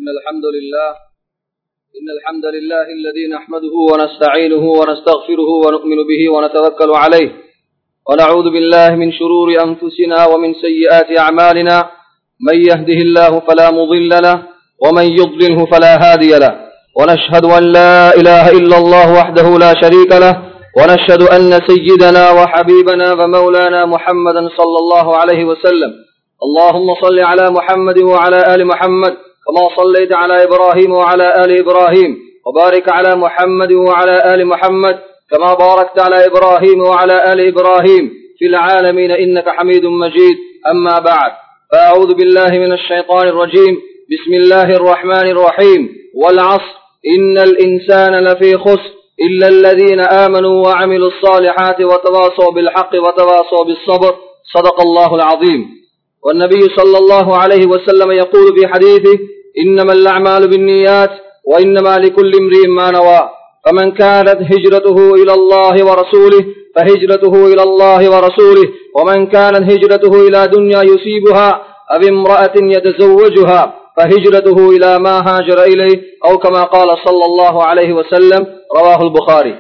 إن الحمد لله إن الحمد لله الذي نحمده ونستعينه ونستغفره ونؤمن به ونتوكل عليه ونعوذ بالله من شرور أنفسنا ومن سيئات أعمالنا من يهده الله فلا مضل له ومن يضلله فلا هادي له ونشهد أن لا إله إلا الله وحده لا شريك له ونشهد أن سيدنا وحبيبنا ومولانا محمدا صلى الله عليه وسلم اللهم صل على محمد وعلى آل محمد كما صليت على إبراهيم وعلى آل إبراهيم وبارك على محمد وعلى آل محمد كما باركت على إبراهيم وعلى آل إبراهيم في العالمين إنك حميد مجيد أما بعد فأعوذ بالله من الشيطان الرجيم بسم الله الرحمن الرحيم والعصر إن الإنسان لفي خسر إلا الذين آمنوا وعملوا الصالحات وتواصوا بالحق وتواصوا بالصبر صدق الله العظيم والنبي صلى الله عليه وسلم يقول في حديثه إنما الأعمال بالنيات وإنما لكل امرئ ما نوى فمن كانت هجرته إلى الله ورسوله فهجرته إلى الله ورسوله ومن كانت هجرته إلى دنيا يصيبها أو امرأة يتزوجها فهجرته إلى ما هاجر إليه أو كما قال صلى الله عليه وسلم رواه البخاري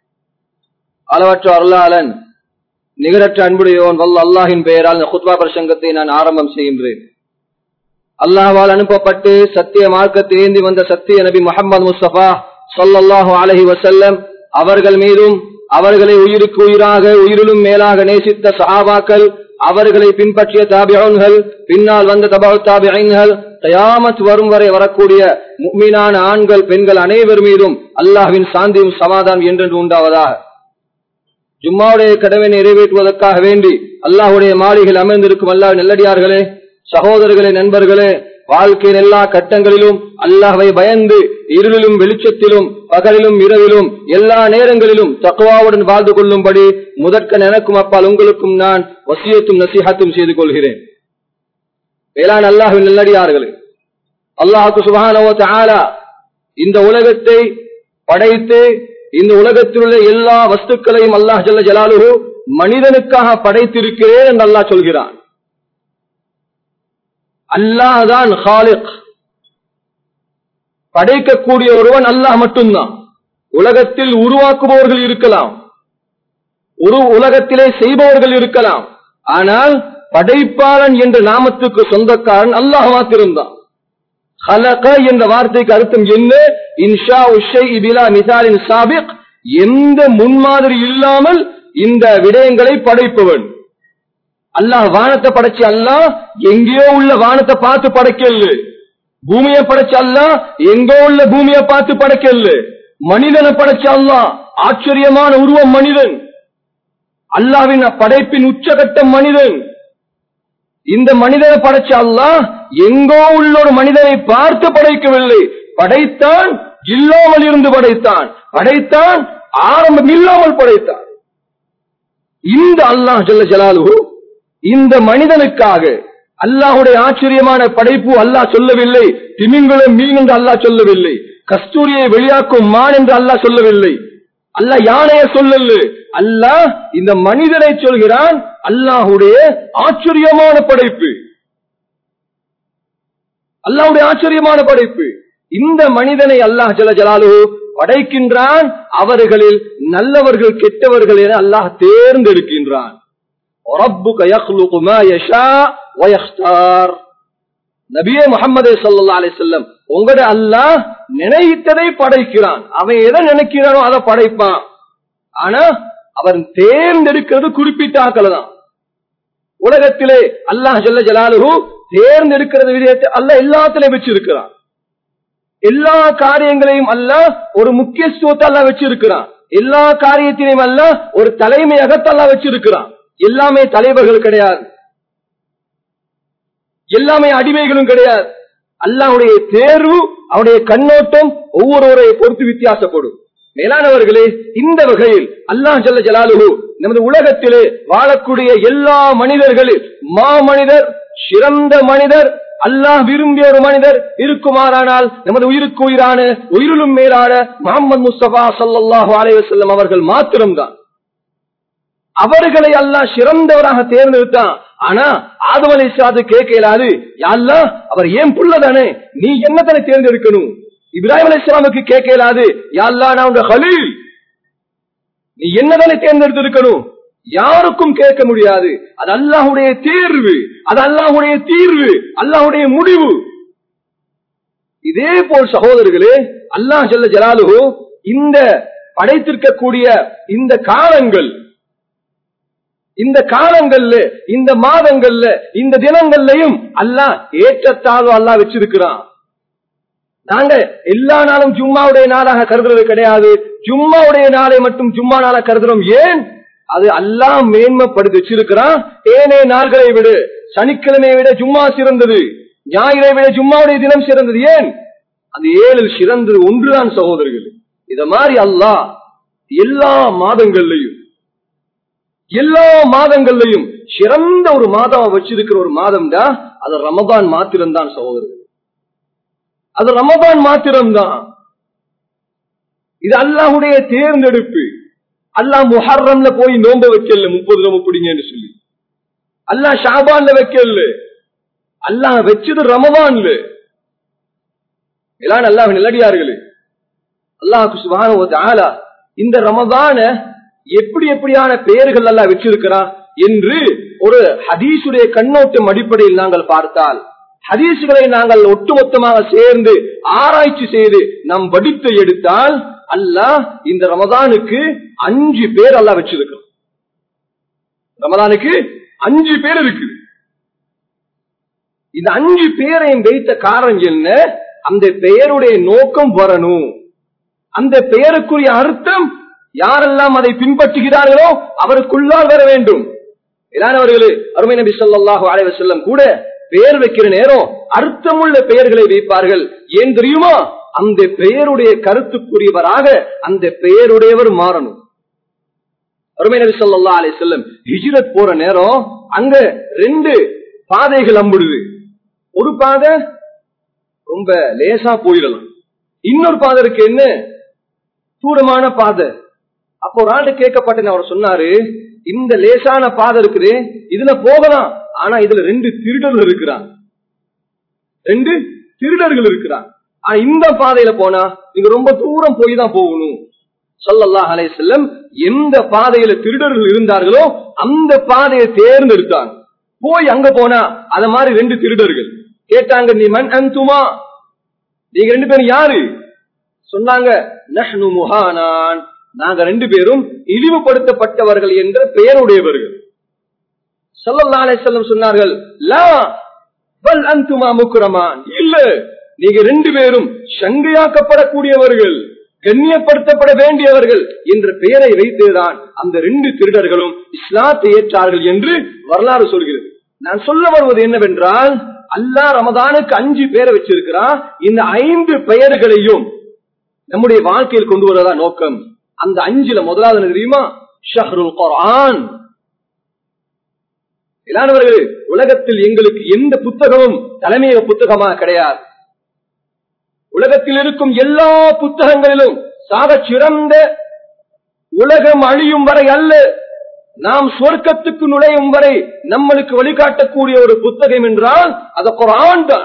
அளவற்ற அருளாளன் நிகரற்ற அன்புடையோன் வல்ல அல்லாஹின் பெயரால் இந்த குத்பா பிரசங்கத்தை நான் ஆரம்பம் செய்கின்றேன் அல்லாஹால் அனுப்பப்பட்டு சத்திய மார்க்கத்தை ஏந்தி வந்த சத்திய நபி முகமது முஸ்தபா சொல்லல்லாஹு அலஹி வசல்லம் அவர்கள் மீதும் அவர்களை உயிருக்கு உயிராக உயிரிலும் மேலாக நேசித்த சஹாபாக்கள் அவர்களை பின்பற்றிய தாபியன்கள் பின்னால் வந்த தபா தாபியன்கள் தயாமத் வரும் வரை வரக்கூடிய மீனான ஆண்கள் பெண்கள் அனைவர் மீதும் அல்லாஹ்வின் சாந்தியும் சமாதானம் என்றென்று உண்டாவதாக ஜும்மாவுடைய கடமை நிறைவேற்றுவதற்காக வேண்டி அல்லாஹுடைய மாளிகையில் அமர்ந்திருக்கும் அல்லாஹ் நெல்லடியார்களே சகோதரர்களே நண்பர்களே வாழ்க்கையின் எல்லா கட்டங்களிலும் அல்லாஹை பயந்து இருளிலும் வெளிச்சத்திலும் பகலிலும் இரவிலும் எல்லா நேரங்களிலும் தக்குவாவுடன் வாழ்ந்து கொள்ளும்படி முதற்க எனக்கும் அப்பால் உங்களுக்கும் நான் வசியத்தும் நசிஹத்தும் செய்து கொள்கிறேன் வேளாண் அல்லாஹின் நல்லடியார்களே அல்லாஹுக்கு சுபானவோ ஆலா இந்த உலகத்தை படைத்து இந்த உலகத்தில் உள்ள எல்லா வஸ்துக்களையும் அல்லாஹ் ஜல்ல ஜலாலுஹு மனிதனுக்காக படைத்திருக்கிறேன் என்று அல்லாஹ் சொல்கிறான் அல்லாஹ் தான் ஹாலிக் படைக்கக்கூடிய ஒருவன் அல்லாஹ் மட்டும்தான் உலகத்தில் உருவாக்குபவர்கள் இருக்கலாம் ஒரு உலகத்திலே செய்பவர்கள் இருக்கலாம் ஆனால் படைப்பாளன் என்ற நாமத்துக்கு சொந்தக்காரன் அல்லாஹ் மாத்திருந்தான் ஹலக என்ற வார்த்தைக்கு அர்த்தம் என்ன இன்ஷா உஷை இபிலா மிசாலின் சாபிக் எந்த முன்மாதிரி இல்லாமல் இந்த விடயங்களை படைப்பவன் அல்லாஹ் வானத்தை படைச்சு அல்லாஹ் எங்கேயோ உள்ள வானத்தை பார்த்து படைக்கல பூமியை படைச்சு அல்லாஹ் எங்கோ உள்ள பூமியை பார்த்து படைக்கல மனிதனை படைச்ச அல்லாஹ் ஆச்சரியமான உருவம் மனிதன் அல்லாவின் படைப்பின் உச்சகட்டம் மனிதன் இந்த மனிதனை படைச்ச அல்லாஹ் எங்கோ உள்ள ஒரு மனிதனை பார்த்து படைக்கவில்லை படைத்தான் இல்லாமல் இருந்து படைத்தான் படைத்தான் ஆரம்பம் இல்லாமல் படைத்தான் இந்த அல்லாஹ் ஜல்ல ஜலாலு இந்த மனிதனுக்காக அல்லாஹுடைய ஆச்சரியமான படைப்பு அல்லாஹ் சொல்லவில்லை திமிங்குளம் மீன் என்று அல்லாஹ் சொல்லவில்லை கஸ்தூரியை வெளியாக்கும் மான் என்று அல்லாஹ் சொல்லவில்லை அல்லாஹ் யானைய சொல்லல அல்லாஹ் இந்த மனிதனை சொல்கிறான் அல்லாஹுடைய ஆச்சரியமான படைப்பு அல்லாஹுடைய ஆச்சரியமான படைப்பு இந்த மனிதனை அல்லாஹ் ஜல ஜலாலு படைக்கின்றான் அவர்களில் நல்லவர்கள் கெட்டவர்கள் என அல்லாஹ் தேர்ந்தெடுக்கின்றான் நபியே முகமது சல்லா அலி செல்லம் உங்களோட அல்லாஹ் நினைத்ததை படைக்கிறான் அவன் எதை நினைக்கிறானோ அதை படைப்பான் ஆனா அவன் தேர்ந்தெடுக்கிறது குறிப்பிட்ட ஆக்கள் தான் உலகத்திலே அல்லாஹ் ஜல்ல ஜலாலுஹு தேர்ந்தெடுக்கிறது விதயத்தை அல்ல எல்லாத்திலையும் வச்சிருக்கிறான் எல்லா காரியங்களையும் அல்ல ஒரு முக்கியத்துவத்தை அல்ல வச்சிருக்கிறான் எல்லா காரியத்திலையும் அல்ல ஒரு தலைமை அகத்தல்லா வச்சிருக்கிறான் எல்லாமே தலைவர்கள் கிடையாது எல்லாமே அடிமைகளும் கிடையாது அல்லாவுடைய தேர்வு அவருடைய கண்ணோட்டம் ஒவ்வொருவரை பொறுத்து வித்தியாசப்படும் மேலானவர்களே இந்த வகையில் அல்லாஹ் ஜல்ல ஜலாலுஹு நமது உலகத்திலே வாழக்கூடிய எல்லா மனிதர்களில் மா மனிதர் சிறந்த மனிதர் அல்லாஹ் விரும்பிய ஒரு மனிதர் இருக்குமாறானால் நமது உயிருக்கு உயிரான உயிரிலும் மேலான முகமது முஸ்தபா சல்லாஹூ அலைவசல்லம் அவர்கள் மாத்திரம்தான் அவர்களை அல்லாஹ் சிறந்தவராக தேர்ந்தெடுத்தான் ஆனா ஆதம் அலைஹிஸ்ஸலாத்து கேட்க இயலாது யாழ்லா அவர் ஏன் புள்ளதானே நீ என்னதானே தேர்ந்தெடுக்கணும் இப்ராஹிம் அலைஹிஸ்ஸலாமுக்கு கேட்க இயலாது யாழ்லா நான் உங்க ஹலீல் நீ என்னதானே தேர்ந்தெடுத்திருக்கணும் யாருக்கும் கேட்க முடியாது அது அல்லாஹுடைய தேர்வு அது அல்லாஹுடைய தீர்வு அல்லாஹுடைய முடிவு இதே போல் சகோதரர்களே அல்லாஹ் ஜல்ல ஜலாலுஹு இந்த படைத்திருக்கக்கூடிய இந்த காலங்கள் இந்த காலங்கள்ல இந்த மாதங்கள்ல இந்த தினங்கள்லயும் அல்லாஹ் ஏற்றத்தாழ்வு அல்லாஹ் வச்சிருக்கிறான் நாங்க எல்லா நாளும் ஜும்மாவுடைய நாளாக கருதுறது கிடையாது ஜும்மாவுடைய நாளை மட்டும் ஜும்மா நாளாக கருதுறோம் ஏன் அது அல்லாஹ் மேன்மைப்படுத்தி வச்சிருக்கிறான் ஏனே நாள்களை விட சனிக்கிழமையை விட ஜும்மா சிறந்தது ஞாயிறை விட ஜும்மாவுடைய தினம் சிறந்தது ஏன் அந்த ஏழில் சிறந்தது ஒன்றுதான் சகோதரர்கள் இத மாதிரி அல்லாஹ் எல்லா மாதங்கள்லையும் எல்லா மாதங்கள்லையும் சிறந்த ஒரு மாதம் வச்சிருக்கிற ஒரு மாதம் தான் அது ரமதான் மாத்திரம்தான் சகோதரர்கள் அது ரமதான் மாத்திரம்தான் இது அல்லாஹுடைய தேர்ந்தெடுப்பு அல்லாஹ் முஹர்ரம்ல போய் நோம்ப வைக்கல முப்பது நோம்பு பிடிங்கன்னு சொல்லி அல்லாஹ் ஷாபான்ல வைக்கல அல்லாஹ் வச்சது ரமதான்ல எல்லாம் அல்லாஹ் நல்லடியார்களே அல்லாஹ் சுபான இந்த ரமதான எப்படி எப்படியான பெயர்கள் எல்லாம் வச்சிருக்கிறான் என்று ஒரு ஹதீசுடைய கண்ணோட்டம் அடிப்படையில் நாங்கள் பார்த்தால் ஹதீசுகளை நாங்கள் ஒட்டுமொத்தமாக சேர்ந்து ஆராய்ச்சி செய்து நாம் வடித்து எடுத்தால் அல்லாஹ் இந்த ரமதானுக்கு அஞ்சு பேர் அல்லாஹ் வச்சிருக்கிறோம் ரமதானுக்கு அஞ்சு பேர் இருக்கு இந்த அஞ்சு பேரையும் வைத்த காரணம் என்ன அந்த பெயருடைய நோக்கம் வரணும் அந்த பெயருக்குரிய அர்த்தம் யாரெல்லாம் அதை பின்பற்றுகிறார்களோ அவருக்குள்ளால் வர வேண்டும் இதானவர்களே அருமை நபி சொல்லாஹு அலைவ செல்லம் கூட பெயர் வைக்கிற நேரம் அர்த்தமுள்ள பெயர்களை வைப்பார்கள் ஏன் தெரியுமா அந்த பெயருடைய கருத்துக்குரியவராக அந்த பெயருடையவர் மாறணும் அருமை நபி சொல்லா அலை செல்லம் ஹிஜ்ரத் போற நேரம் அங்க ரெண்டு பாதைகள் அம்புடுது ஒரு பாதை ரொம்ப லேசா போயிடலாம் இன்னொரு பாதை இருக்கு என்ன தூரமான பாதை அப்போ ஒரு ஆண்டு கேட்கப்பட்ட அவர் சொன்னாரு இந்த லேசான பாதை இருக்குது இதுல போகலாம் ஆனா இதுல ரெண்டு திருடர்கள் இருக்கிறான் ரெண்டு திருடர்கள் இருக்கிறான் ஆனா இந்த பாதையில போனா நீங்க ரொம்ப தூரம் போய் தான் போகணும் சொல்லல்லா அலை செல்லம் எந்த பாதையில திருடர்கள் இருந்தார்களோ அந்த பாதையை தேர்ந்தெடுத்தாங்க போய் அங்க போனா அத மாதிரி ரெண்டு திருடர்கள் கேட்டாங்க நீ மண் அந்துமா நீங்க ரெண்டு பேரும் யாரு சொன்னாங்க நஹ்னு முஹானான் நாங்க ரெண்டு பேரும் இழிவுபடுத்தப்பட்டவர்கள் என்ற பெயருடையவர்கள் சல்லல்லா அலைஹிஸ்ஸலாம் சொன்னார்கள் லா பல் அன்துமா முக்ரமான் இல்ல நீங்க ரெண்டு பேரும் சங்கையாக்கப்படக்கூடியவர்கள் கண்ணியப்படுத்தப்பட வேண்டியவர்கள் என்ற பெயரை வைத்துதான் அந்த ரெண்டு திருடர்களும் இஸ்லாத்தை ஏற்றார்கள் என்று வரலாறு சொல்கிறது நான் சொல்ல வருவது என்னவென்றால் அல்லாஹ் ரமதானுக்கு அஞ்சு பேரை வச்சிருக்கிறான் இந்த ஐந்து பெயர்களையும் நம்முடைய வாழ்க்கையில் கொண்டு வருவதா நோக்கம் அந்த அஞ்சுல முதலாவது என்ன தெரியுமா ஷஹ்ருல் குர்ஆன் இல்லாதவர்கள் உலகத்தில் எங்களுக்கு எந்த புத்தகமும் தலைமையக புத்தகமாக கிடையாது உலகத்தில் இருக்கும் எல்லா புத்தகங்களிலும் சாக சிறந்த உலகம் அழியும் வரை அல்ல நாம் சொர்க்கத்துக்கு நுழையும் வரை நம்மளுக்கு வழிகாட்டக்கூடிய ஒரு புத்தகம் என்றால் அது குரான் தான்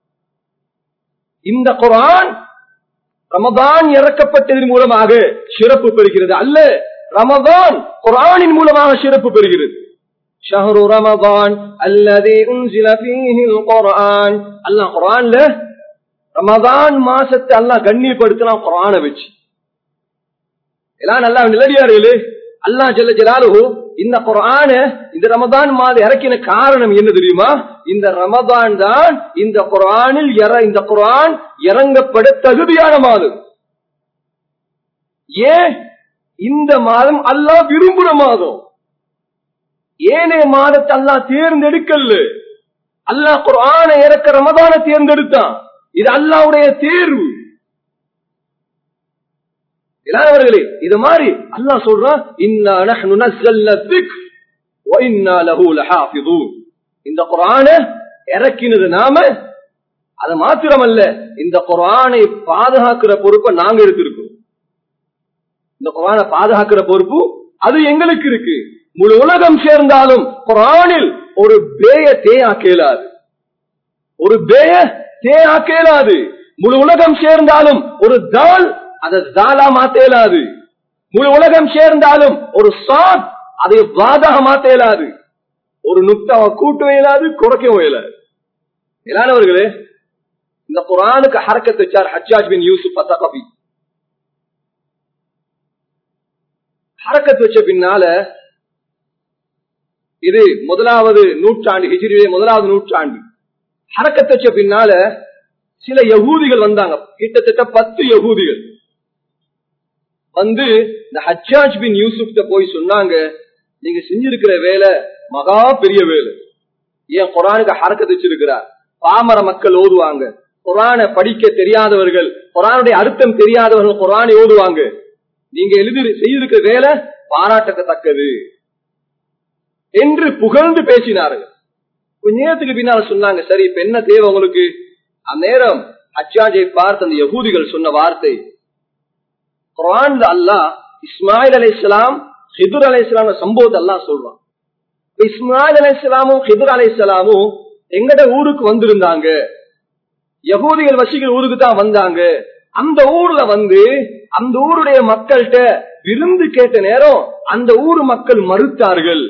இந்த குரான் ரமதான் இறக்கப்பட்டதன் மூலமாக சிறப்பு பெறுகிறது அல்ல ரமதான் குரானின் மூலமாக சிறப்பு பெறுகிறது شهر رمضان الذي انزل فيه القرآن அல்லாஹ் குரான்ல ரமதான் மாசத்தை அல்லாஹ் கண்ணியப்படுத்தினான் குரானை வச்சு எல்லாம் நல்லா நிலடியார்களே அல்லாஹ் ஜல்ல ஜலாலுஹு இந்த குரான இந்த ரமதான் மாதம் இறக்கின காரணம் என்ன தெரியுமா இந்த ரமதான் தான் இந்த குரானில் இந்த குரான் இறங்கப்பட தகுதியான மாதம் ஏன் இந்த மாதம் அல்லாஹ் விரும்புற மாதம் ஏனே மாதத்தை அல்லாஹ் தேர்ந்தெடுக்கல அல்லாஹ் குரான இறக்க ரமதான தேர்ந்தெடுத்தான் இது அல்லாவுடைய தேர்வு இல்லாதவர்களே இது மாதிரி அல்லாஹ் சொல்றான் இன்னா நஹ்னு நஸ்ஸல்னா திக்ர் வ இன்னா லஹு லஹாஃபிதூன் இந்த குர்ஆன இறக்கினது நாம அது மாத்திரமல்ல இந்த குர்ஆனை பாதுகாக்கிற பொறுப்பை நாங்க எடுத்திருக்கோம் இந்த குர்ஆனை பாதுகாக்கிற பொறுப்பு அது எங்களுக்கு இருக்கு முழு உலகம் சேர்ந்தாலும் குர்ஆனில் ஒரு பேய தேயாக்கேலாது ஒரு பேய தேயாக்கேலாது முழு உலகம் சேர்ந்தாலும் ஒரு தால் அதை தாலா மாத்தேலாது முழு உலகம் சேர்ந்தாலும் ஒரு சாத் அதை வாதாக மாத்தேலாது ஒரு நுக்தாவை கூட்டவும் இயலாது குறைக்கவும் இயலாது இல்லாதவர்களே இந்த குரானுக்கு ஹரக்கத் வச்சார் ஹஜ்ஜாஜ் பின் யூசுப் அத்தகபி ஹரக்கத் வச்ச பின்னால இது முதலாவது நூற்றாண்டு ஹிஜ்ரியே முதலாவது நூற்றாண்டு ஹரக்கத் வச்ச பின்னால சில யகூதிகள் வந்தாங்க கிட்டத்தட்ட பத்து யகூதிகள் வந்து இந்த ஹஜ்ஜாஜ் பின் யூசுப் போய் சொன்னாங்க நீங்க செஞ்சிருக்கிற வேலை மகா பெரிய வேலை ஏன் குரானுக்கு ஹரக்கத் வச்சிருக்கிறார் பாமர மக்கள் ஓதுவாங்க குரானை படிக்க தெரியாதவர்கள் குரானுடைய அர்த்தம் தெரியாதவர்கள் குரானை ஓதுவாங்க நீங்க எழுதி செய்திருக்கிற வேலை பாராட்டத்தக்கது என்று புகழ்ந்து பேசினார்கள் கொஞ்ச நேரத்துக்கு பின்னால சொன்னாங்க சரி இப்ப என்ன தேவை உங்களுக்கு அந்நேரம் அச்சாஜை பார்த்து அந்த யகூதிகள் சொன்ன வார்த்தை குரான் அல்லாஹ் இஸ்மாயில் அலை இஸ்லாம் ஹிதுர் அலை இஸ்லாம் சம்பவத்தை எல்லாம் சொல்றான் இஸ்மாயில் அலை இஸ்லாமும் ஹிதுர் அலை இஸ்லாமும் எங்கட ஊருக்கு வந்திருந்தாங்க யகூதிகள் வசிக்கிற ஊருக்கு தான் வந்தாங்க அந்த ஊர்ல வந்து அந்த ஊருடைய மக்கள்கிட்ட விருந்து கேட்ட நேரம் அந்த ஊர் மக்கள் மறுத்தார்கள்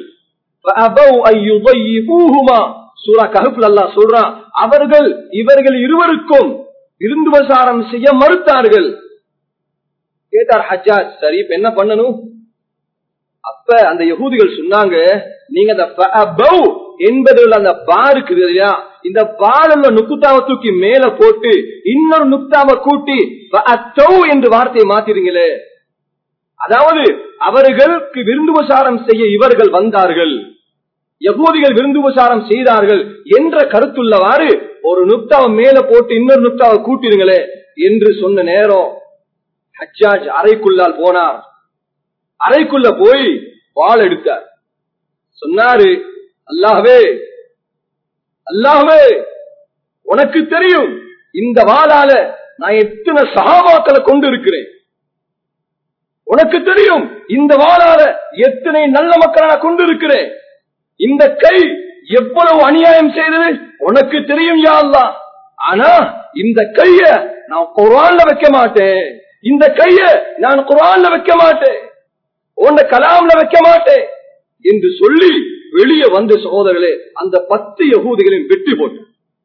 சூரா கருப்புல அல்லா சொல்றான் அவர்கள் இவர்கள் இருவருக்கும் விருந்து பிரசாரம் செய்ய மறுத்தார்கள் கேட்டார் ஹஜ்ஜாஜ் சரி இப்ப என்ன பண்ணணும் அப்ப அந்த யகூதிகள் சொன்னாங்க நீங்க அந்த என்பதில் அந்த பார் இருக்குது இல்லையா இந்த பால் உள்ள நுக்குத்தாவை தூக்கி மேல போட்டு இன்னொரு நுக்தாவை கூட்டி என்று வார்த்தையை மாத்திருங்களே அதாவது அவர்களுக்கு விருந்துபசாரம் செய்ய இவர்கள் வந்தார்கள் யகூதிகள் விருந்துபசாரம் செய்தார்கள் என்ற கருத்துள்ளவாறு ஒரு நுக்தாவை மேல போட்டு இன்னொரு நுக்தாவை கூட்டிருங்களே என்று சொன்ன நேரம் ஹஜ்ஜாஜ் அறைக்குள்ளால் போனார் அறைக்குள்ள போய் வாள் எடுத்தார் சொன்னாரு அல்லாஹவே அல்லாஹவே உனக்கு தெரியும் இந்த வாளால நான் எத்தனை சகாபாக்களை கொண்டு இருக்கிறேன் உனக்கு தெரியும் இந்த வாளால எத்தனை நல்ல மக்களை நான் கொண்டு இருக்கிறேன் இந்த கை எவ்வளவு அநியாயம் செய்தது உனக்கு தெரியும் யா அல்லா ஆனா இந்த கைய நான் குரான்ல வைக்க மாட்டேன் இந்த கைய நான் குரான்ல வைக்க மாட்டேன் உன்ன கலாம்ல வைக்க மாட்டேன் என்று சொல்லி வெளியே வந்த சகோதரர்களே அந்த பத்து யகூதிகளையும் வெற்றி போட்டு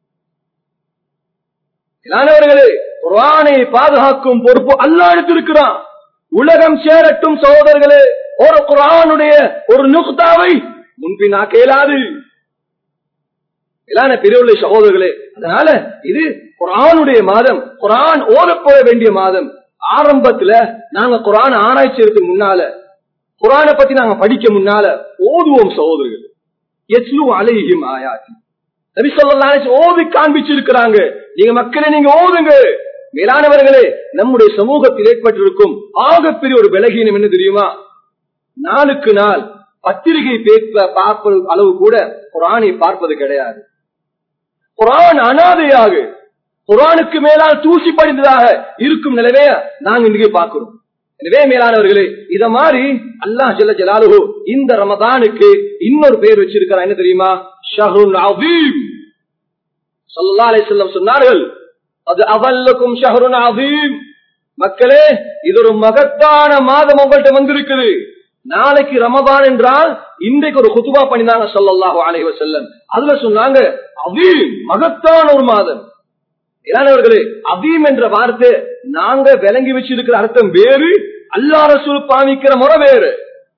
இல்லாதவர்களே குரானை பாதுகாக்கும் பொறுப்பு அல்லா எடுத்திருக்கிறான் உலகம் சேரட்டும் சகோதரர்களே ஒரு குரானுடைய ஒரு நுக்தாவை முன்பின் கேளாது இல்லான பெரியவுள்ள சகோதரர்களே அதனால இது குரானுடைய மாதம் குரான் ஓதப்பட வேண்டிய மாதம் ஆரம்பத்துல நாங்க குரான் ஆராய்ச்சி முன்னால குரானை பத்தி நாங்க படிக்க முன்னால ஓதுவோம் சகோதரர்கள் எஸ்லு அலைஹிம் ஆயாத்தி நபி சொல்லலாம் ஓதி காண்பிச்சிருக்கிறாங்க நீங்க மக்களை நீங்க ஓதுங்க மேலானவர்களே நம்முடைய சமூகத்தில் ஏற்பட்டிருக்கும் ஆகப்பெரிய ஒரு விலகீனம் என்ன தெரியுமா நாளுக்கு நாள் பத்திரிகை பார்ப்பது அளவு கூட குரானை பார்ப்பது கிடையாது குரான் அனாதையாக குரானுக்கு மேலால் தூசி படிந்ததாக இருக்கும் நிலவே நாங்க இன்றைக்கு பார்க்கிறோம் எனவே மேலானவர்களே இத மாதிரி அல்லாஹ் ஜல்ல ஜலாலுஹு இந்த ரமதானுக்கு இன்னொரு பேர் வச்சிருக்கிறா என்ன தெரியுமா ஷஹருன் அவீம் ஸல்லல்லாஹு அலைஹி வஸல்லம் சொன்னார்கள் அது அவல்லக்கும் ஷஹருன் அவீம் மக்களே இது ஒரு மகத்தான மாதம் உங்கள்கிட்ட வந்திருக்குது நாளைக்கு ரமதான் என்றால் இன்றைக்கு ஒரு குத்துபா பண்ணினாங்க ஸல்லல்லாஹு அலைஹி வஸல்லம் அதுல சொன்னாங்க அவீம் மகத்தான ஒரு மாதம் இளானவர்களே அவீம் என்ற வார்த்தை நாங்க விளங்கி வச்சிருக்கிற அர்த்தம் வேறு அல்லா ரசூல் பாவிக்கிற முறை வேறு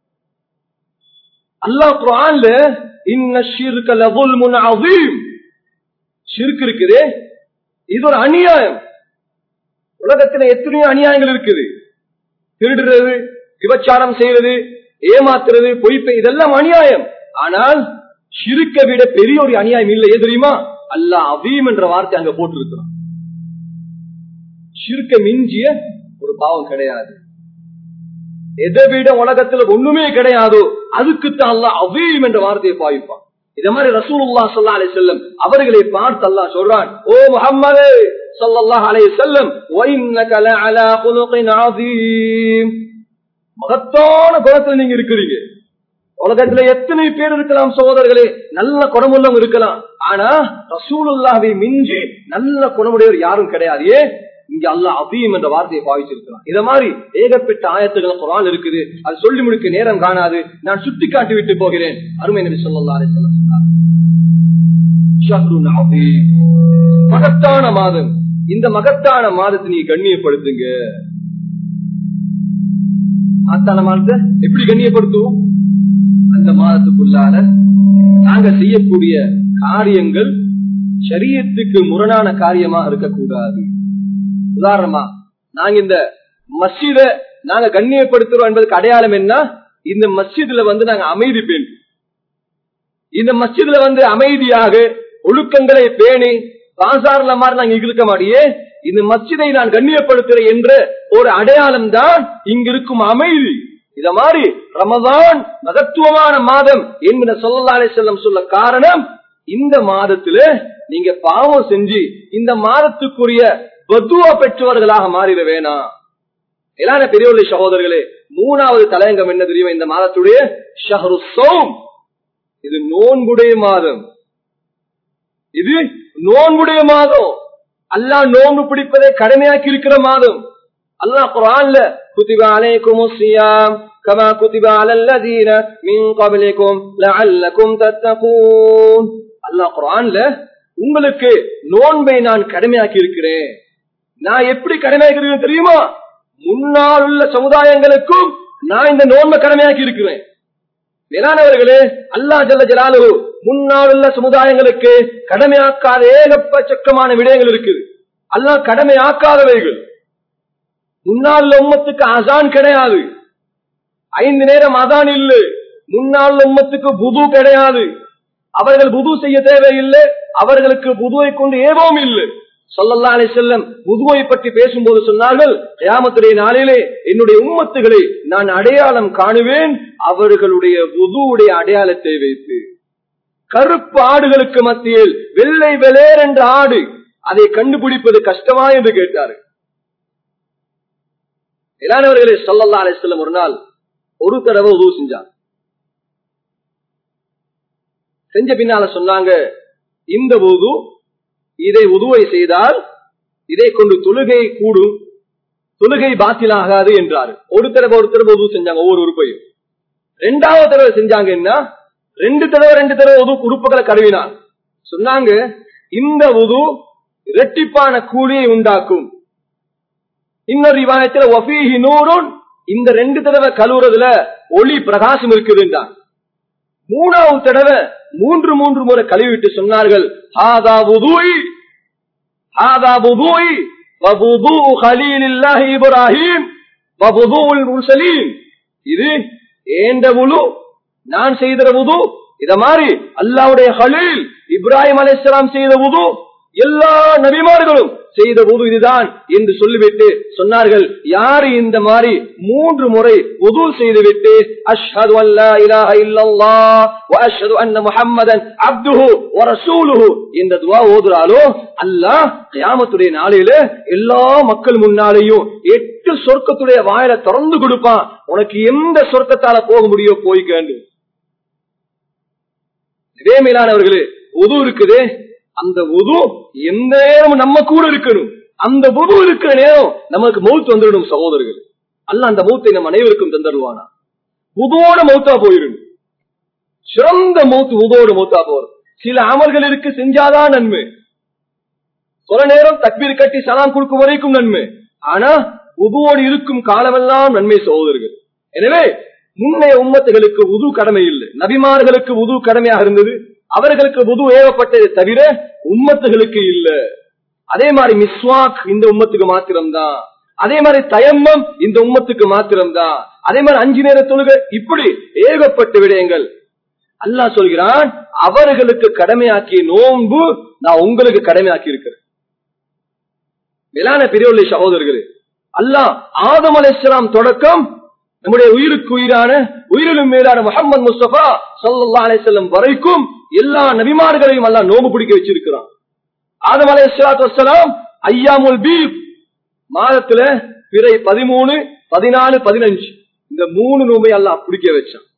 அல்லாஹ் குரான்ல இன்ன ஷிர்க லظுல்முன் அவீம் ஷிர்க் இருக்குதே இது ஒரு அநியாயம் உலகத்துல எத்தனையோ அநியாயங்கள் இருக்குது திருடுறது விபச்சாரம் செய்வது ஏமாத்துறது பொய்ப்பை இதெல்லாம் அநியாயம் ஆனால் ஷிருக்க விட பெரிய ஒரு அநியாயம் இல்லை ஏன் தெரியுமா அல்லாஹ் அவீம் என்ற வார்த்தை அங்க போட்டிருக்கிறான் ஷிருக்க மிஞ்சிய ஒரு பாவம் கிடையாது எதை விட உலகத்துல ஒண்ணுமே கிடையாதோ அதுக்குத்தான் அல்லாஹ் அவீம் என்ற வார்த்தையை பாவிப்பான் இத மாதிரி ரசூலுல்லா ஸல்லல்லாஹு அலைஹி வஸல்லம் அவர்களை பார்த்து அல்லாஹ் சொல்றான் ஓ முஹம்மதே ஸல்லல்லாஹு அலைஹி வஸல்லம் வ இன்னக லஅலா குலுகின் அதீம் மகத்தான குணத்துல நீங்க இருக்கிறீங்க உலகத்துல எத்தனை பேர் இருக்கலாம் சகோதரர்களே நல்ல குணமுள்ளவங்க இருக்கலாம் ஆனா ரசூலுல்லாவை மிஞ்சி நல்ல குணமுடையவர் யாரும் கிடையாது ஏன் இங்க அல்லாஹ் அபீம் என்ற வார்த்தையை பாவிச்சிருக்கிறான் இத மாதிரி ஏகப்பட்ட ஆயத்துகள் குரான் இருக்குது அது சொல்லி முடிக்க நேரம் காணாது நான் சுட்டி காட்டி விட்டு போகிறேன் அருமை நபி சொல்லா சொன்னார் ஷஹ்ருன் அபீம். மகத்தான மாதம் இந்த மகத்தான மாதத்தை நீ கண்ணியப்படுத்துங்க மகத்தான மாதத்தை எப்படி கண்ணியப்படுத்துவோம் அந்த மாதத்துக்குள்ளால நாங்க செய்யக்கூடிய காரியங்கள் சரியத்துக்கு முரணான காரியமா இருக்கக்கூடாது உதாரணமா நாங்க இந்த மஸ்ஜித நாங்க கண்ணியப்படுத்துறோம் என்பதற்கு அடையாளம் என்ன இந்த மஸ்ஜிதுல வந்து நாங்க அமைதி பேணும் இந்த மஸ்ஜிதுல வந்து அமைதியாக ஒழுக்கங்களை பேணி பாசார்ல மாதிரி நாங்க இருக்க மாட்டியே இந்த மஸ்ஜிதை நான் கண்ணியப்படுத்துறேன் என்ற ஒரு அடையாளம் தான் இங்க இருக்கும் அமைதி இத மாதிரி ரமதான் மகத்துவமான மாதம் என்பதை சொல்லலாலே செல்லம் சொல்ல காரணம் இந்த மாதத்துல நீங்க பாவம் செஞ்சு இந்த மாதத்துக்குரிய பத்துவா பெற்றவர்களாக மாறிட வேணாம் எல்லான பெரியவர்களே சகோதரர்களே மூணாவது தலையங்கம் என்ன தெரியுமா இந்த மாதத்துடைய ஷஹரு சௌம் இது நோன்புடைய மாதம் இது நோன்புடைய மாதம் அல்லாஹ் நோன்பு பிடிப்பதை கடமையாக்கி இருக்கிற மாதம் அல்லாஹ் குரான்ல குதிப அலைக்கும் சியாம் كما كتب على الذين من قبلكم لعلكم تتقون அல்லாஹ் குரான்ல உங்களுக்கு நோன்பை நான் கடமையாக்கி இருக்கிறேன் நான் எப்படி கடமையாக்கி இருக்கிறேன் தெரியுமா முன்னால் உள்ள சமுதாயங்களுக்கும் நான் இந்த நோன்பை கடமையாக்கி இருக்கிறேன் மேலானவர்களே அல்லா ஜல்ல ஜலாலு முன்னால் உள்ள சமுதாயங்களுக்கு கடமையாக்காத ஏகப்பச்சக்கமான விடயங்கள் இருக்குது அல்லாஹ் கடமையாக்காதவைகள் முன்னால் உள்ள உம்மத்துக்கு அசான் கிடையாது ஐந்து நேரம் அதான் இல்லை முன்னால் உள்ள உம்மத்துக்கு புது கிடையாது அவர்கள் புது செய்ய தேவையில்லை அவர்களுக்கு புதுவை கொண்டு ஏவோம் இல்லை சொல்லல்லா அலை செல்லம் புதுவை பற்றி பேசும்போது சொன்னார்கள் கியாமத்துடைய நாளிலே என்னுடைய உம்மத்துகளை நான் அடையாளம் காணுவேன் அவர்களுடைய புதுவுடைய அடையாளத்தை வைத்து கருப்பு ஆடுகளுக்கு மத்தியில் வெள்ளை வெளேர் என்ற ஆடு அதை கண்டுபிடிப்பது கஷ்டமா என்று கேட்டாரு இளானவர்களே சொல்லல்லா அலை செல்லம் ஒரு நாள் ஒரு தடவை உதவு செஞ்சார் செஞ்ச பின்னால சொன்னாங்க இந்த உது இதை உதுவை செய்தால் இதை கொண்டு தொழுகை கூடும் தொழுகை பாத்திலாகாது என்றாரு ஒரு தடவை ஒரு தடவை உதவு செஞ்சாங்க ஒவ்வொரு உறுப்பையும் ரெண்டாவது தடவை செஞ்சாங்க என்ன ரெண்டு தடவை ரெண்டு தடவை உது உறுப்புகளை கழுவினார் சொன்னாங்க இந்த உது இரட்டிப்பான கூலியை உண்டாக்கும் இன்னொரு விவாதத்துல ஒஃபீஹி நூறுன் இந்த ரெண்டு தடவை கழுவுறதுல ஒளி பிரகாசம் இருக்குதுன்றான் மூணாவது தடவை மூன்று மூன்று முறை கழுவிட்டு சொன்னார்கள் ஹாதா வுதுஇ ஹாதா வுதுஇ வவுதுஉ கலீலில்லாஹி இப்ராஹிம் வவுதுஉல் முர்சலீன் இது ஏண்ட வுது நான் செய்த வுது இத மாதிரி அல்லாஹ்வுடைய கலீல் இப்ராஹிம் அலைஹிஸ்ஸலாம் செய்த வுது எல்லா நபிமார்களும் செய்த உது இதுதான் என்று சொல்லிவிட்டு சொன்னார்கள் யாரு இந்த மாதிரி மூன்று முறை உது செய்துவிட்டு அஷ்ஹது அல்லா இலாஹ இல்லல்லாஹ் வ அஷ்ஹது அன்ன முஹம்மதன் அப்துஹு வ ரசூலுஹு என்ற துஆ ஓதுறாலோ அல்லாஹ் கியாமத்துடைய நாளில எல்லா மக்கள் முன்னாலேயும் எட்டு சொர்க்கத்துடைய வாயில திறந்து கொடுப்பான் உனக்கு எந்த சொர்க்கத்தால போக முடியோ போய்க்கண்டு இதே மேலானவர்களே உது இருக்குதே அந்த உது எந்த நேரமும் நம்ம கூட இருக்கணும் அந்த உது இருக்கிற நேரம் நமக்கு மௌத்து வந்துடணும் சகோதரர்கள் அல்ல அந்த மௌத்தை நம் அனைவருக்கும் தந்தருவானா உதோட மௌத்தா போயிடணும் சிறந்த மௌத்து உதோட மௌத்தா போறோம் சில அமல்கள் இருக்கு செஞ்சாதான் நன்மை சில நேரம் தக்பீர் கட்டி சலாம் கொடுக்கும் வரைக்கும் நன்மை ஆனா உதுவோடு இருக்கும் காலமெல்லாம் நன்மை சகோதரர்கள் எனவே முன்னைய உம்மத்துகளுக்கு உது கடமை இல்லை நபிமார்களுக்கு உது கடமையாக இருந்தது அவர்களுக்கு புது ஏவப்பட்டதை தவிர உம்மத்துகளுக்கு இல்ல அதே மாதிரி மிஸ்வாக் இந்த உம்மத்துக்கு மாத்திரம்தான் அதே மாதிரி தயம்மம் இந்த உம்மத்துக்கு மாத்திரம்தான் அதே மாதிரி அஞ்சு நேர தொழுகை இப்படி ஏகப்பட்ட விடயங்கள் அல்லாஹ் சொல்கிறான் அவர்களுக்கு கடமையாக்கிய நோன்பு நான் உங்களுக்கு கடமையாக்கி இருக்கிறேன் மேலான பெரியவள்ளி சகோதரர்களே அல்லாஹ் ஆதம் அலைஸ்லாம் தொடக்கம் நம்முடைய உயிருக்கு உயிரான உயிரிலும் மேலான முகமது முஸ்தபா சல்லா அலிசல்லம் வரைக்கும் எல்லா நபிமார்களையும் அல்லா நோம்பு பிடிக்க வச்சிருக்கிறான் ஆதம் அலை சலாத்து வசலாம் ஐயாமுல் பீப் மாதத்துல பிறை பதிமூணு பதினாலு பதினஞ்சு இந்த மூணு நோம்பை அல்லா பிடிக்க வச்சான்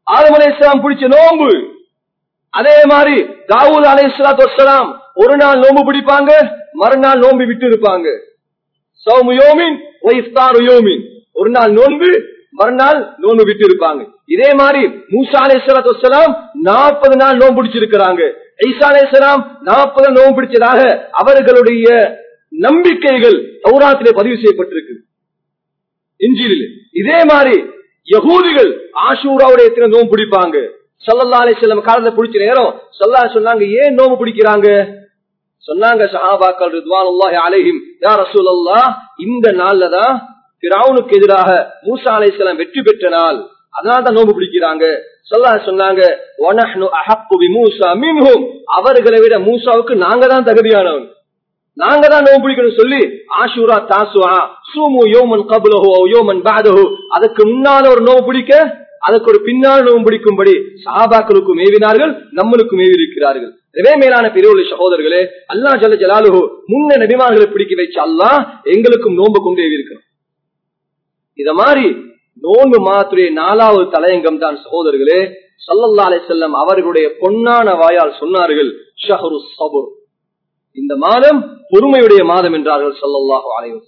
ஆதம் அலைஹிஸ்ஸலாம் பிடிச்ச நோன்பு அதே மாதிரி தாவூத் அலைஹிஸ்ஸலாத்து வஸ்ஸலாம் ஒரு நாள் நோன்பு பிடிப்பாங்க மறுநாள் நோன்பு விட்டு இருப்பாங்க சௌமு யோமின் ஒய்ஃப்தாரு யோமின் ஒரு நாள் நோன்பு மறுநாள் நோன்பு விட்டு இருப்பாங்க இதே மாதிரி மூசா அலைஹிஸ்ஸலாத்து வஸ்ஸலாம் நாற்பது நாள் நோன்பு பிடிச்சிருக்கிறாங்க ஈசா அலைஹிஸ்ஸலாம் நாற்பது நோன்பு பிடிச்சதாக அவர்களுடைய நம்பிக்கைகள் தௌராத்திலே பதிவு செய்யப்பட்டிருக்கு இஞ்சிலில் இதே மாதிரி யகூதிகள் ஆஷூராவுடைய எத்தனை நோம்பு பிடிப்பாங்க சல்லல்லா அலிஸ்லம் காலத்துல பிடிச்ச நேரம் சல்லா சொன்னாங்க ஏன் நோம்பு பிடிக்கிறாங்க சொன்னாங்க சஹாபாக்கள் ரித்வானுல்லாஹி அலைஹிம் யா ரசூலல்லாஹ் இந்த நாள்ல தான் ஃபிரௌனுக்கு எதிராக மூசா அலைஹிஸ்ஸலாம் வெற்றி பெற்ற நாள் அதனால தான் நோம்பு பிடிக்கிறாங்க சொல்லா சொன்னாங்க வனஹ்னு அஹக்கு பிமூசா மின்ஹும் அவர்களை விட மூசாவுக்கு நாங்க தான் தகுதியானவங்க நாங்க தான் நோம்பு பிடிக்கணும் சொல்லி ஆஷூரா தாசுவா சூமு யோமன் கபுலஹோ யோமன் பாதஹோ அதுக்கு முன்னால ஒரு நோம்பு பிடிக்க அதுக்கு ஒரு பின்னால் நோம்பு பிடிக்கும்படி சஹாபாக்களுக்கும் ஏவினார்கள் நம்மளுக்கும் ஏவி இருக்கிறார்கள் எனவே மேலான பெரியவர்களே சகோதரர்களே அல்லா ஜல்ல ஜலாலுஹோ முன்ன நபிமார்களை பிடிக்க வச்ச அல்லாஹ் எங்களுக்கும் நோன்பு கொண்டு ஏவி இருக்கிறோம் இத மாதிரி நோன்பு மாத்துடைய நாலாவது தலையங்கம் தான் சகோதரர்களே சல்லல்லா அலை செல்லம் அவர்களுடைய பொன்னான வாயால் சொன்னார்கள் ஷஹரு சபுர் இந்த மாதம் பொறுமையுடைய மாதம் என்றார்கள் சல்லல்லாஹு அலைவர்